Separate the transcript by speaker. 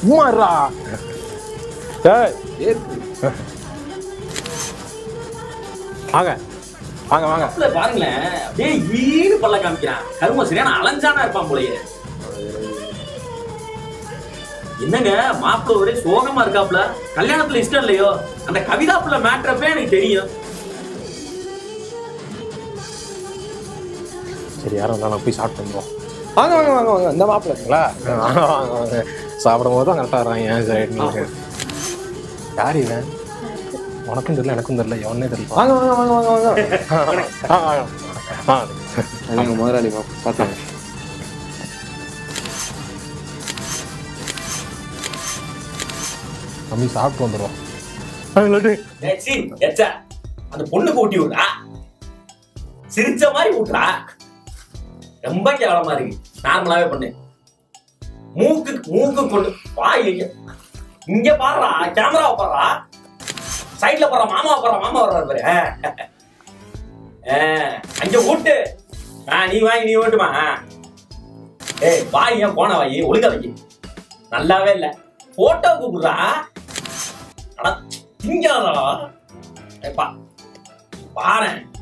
Speaker 1: சும்மா இருடா ஏய்
Speaker 2: ஏத்து.
Speaker 1: வாங்க வாங்க வாங்க
Speaker 3: மாப்பிள்ளை பாருங்களேன் அப்படியே ஈடு பல்ல காமிக்கிறான் கரும சரியான அலைஞ்சானா இருப்பான் போலயே என்னங்க மாப்பிள்ளை ஒரே சோகமா இருக்காப்ல கல்யாணத்துல இஷ்டம் இல்லையோ அந்த கவிதா புள்ள மேட்ரப்பே எனக்கு தெரியும்
Speaker 1: சரி யாரும் இருந்தாலும் போய் சாப்பிட்டு வந்துடும் வாங்க வாங்க வாங்க வாங்க இந்த மாப்பிள்ள இருக்குங்களா வாங்க வாங்க வாங்க சாப்பிடும் போது தான் கரெக்டாக வராங்க ஏன் சரி நீங்கள் யார் இவன் உனக்கும் தெரியல எனக்கும் தெரியல எவனே தெரியல வாங்க வாங்க வாங்க வாங்க வாங்க ஆ, வாங்க ஆ
Speaker 2: அது எங்க முதலாளி பா- பார்த்தாங்க
Speaker 1: தம்பி சாப்பிட்டு வந்துடுவோம் ஆ, லட்டு
Speaker 3: ஏய், சீ, எச்சா. அந்த பொண்ணுக்கு ஊட்டி விடுறா சிரிச்ச மாதிரி ஊட்டுறா ரொம்ப கேவலமா இருக்கு நார்மலாவே பண்ணு மூக்கு மூக்கு கொண்டு வாய் இங்க இங்க பாடுறா கேமரா பாடுறா சைட்ல போற மாமா போற மாமா வர்றாரு பாரு ஆ. ஆ, அங்க ஊட்டு ஆ, நீ வாங்கி நீ ஓட்டுமா ஆ. ஏய் வாய் ஏன் போன வாய் ஒழுங்கா வை நல்லாவே இல்ல போட்டோ கூப்பிடுறா அட திங்காதா ஏப்பா பாரேன்